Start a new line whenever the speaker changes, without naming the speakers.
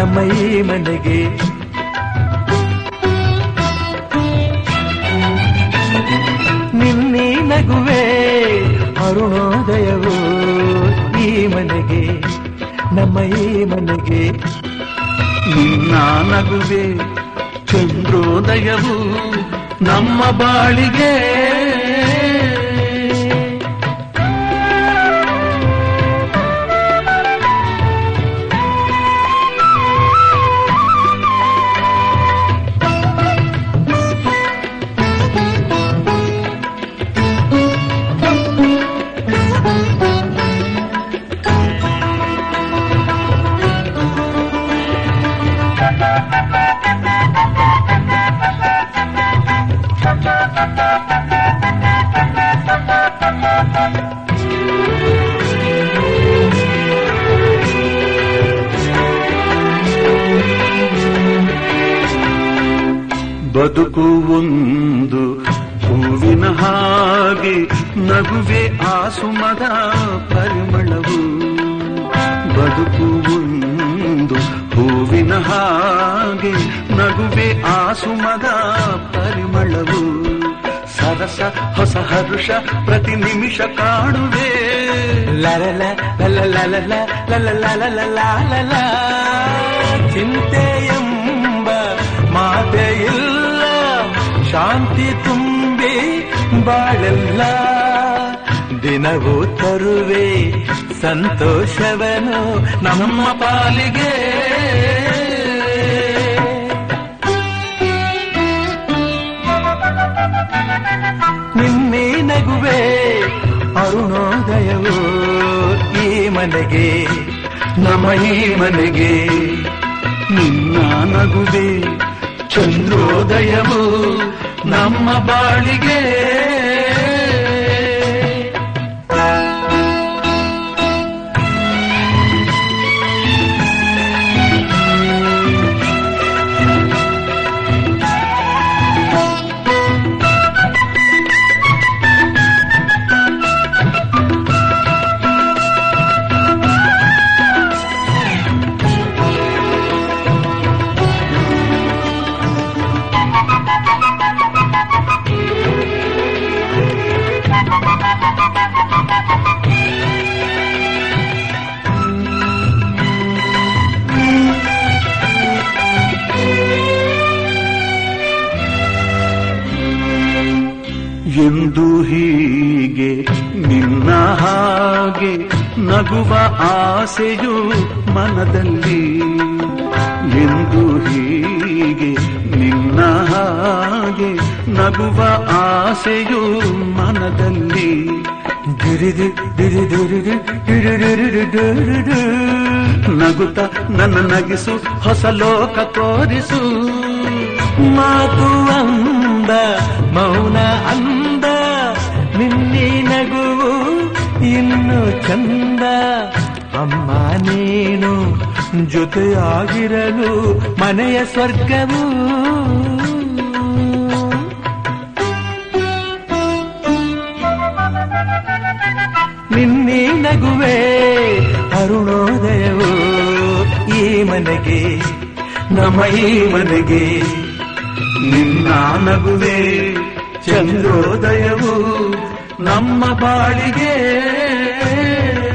ನಮ್ಮ ಈ ಮನೆಗೆ ನಿನ್ನೆ ನಗುವೆ ಅರುಣೋದಯವು ಈ ಮನೆಗೆ ನಮ್ಮ ಈ ಮನೆಗೆ
ನಿನ್ನ ನಗುವೆ ಚಂದ್ರೋದಯವು ನಮ್ಮ ಬಾಳಿಗೆ ಬದುಕು ಒಂದು ಹೂವಿನ ಹಾಗೆ ನಗುವೆ ಆ ಸುಮದ ಪರಿಮಳವು ಬದುಕು ಒಂದು ಹೂವಿನ ಹಾಗೆ ನಗುವೆ ಆ ಸುಮದ ಪರಿಮಳವು ಸರಸ ಹೊಸ ಹರುಷ ಪ್ರತಿ ನಿಮಿಷ ಕಾಣುವೆ
ಲರಲ ಲಲ ಲಲ ಲಲ ಲಲ ಲಲ ಲಲ ಚಿಂತೆ ಎಂಬ ಮಾತೆ ಇಲ್ಲ ಶಾಂತಿ ತುಂಬಿ ಬಾಳೆಲ್ಲ ದಿನವೂ ತರುವೆ ಸಂತೋಷವನು ನಮ್ಮ ಪಾಲಿಗೆ ನಿನ್ನೆ ನಗುವೆ ಅರುಣೋದಯವು ಈ ಮನೆಗೆ
ನಮ್ಮ ಈ ಮನೆಗೆ ನಿನ್ನ ನಗುವೆ ಚಂದ್ರೋದಯವು ನಮ್ಮ ಬಾಳಿಗೆ ಎಂದು ಹೀಗೆ ನಿನ್ನ ಹಾಗೆ ನಗುವ ಆಸೆಯು ಮನದಲ್ಲಿ ಎಂದು ಹೀಗೆ ನಿನ್ನ ಹಾಗೆ ನಗುವ ಆಸೆಯು ಮನದಲ್ಲಿ
ದುರಿದು ದುರಿ ದುರಿದು ದುರುರುರುರುರುರು.
ನಗುತ್ತ ನನ್ನ ನಗಿಸು ಹೊಸ ಲೋಕ ತೋರಿಸು
ಮಾತು ಅಂದ ಮೌನ ಅಂದ ನಿನ್ನೆ ನಗುವು ಇನ್ನು ಚಂದ ಅಮ್ಮ ನೀನು ಜೊತೆಯಾಗಿರಲು ಮನೆಯ ಸ್ವರ್ಗವು ನಿನ್ನೆ ನಗುವೆ ಅರುಣೋದಯವು ಈ ಮನೆಗೆ ನಮ್ಮ ಈ ಮನೆಗೆ
ನಿನ್ನ ನಗುವೆ ಚಂದ್ರೋದಯವು ನಮ್ಮ ಬಾಳಿಗೆ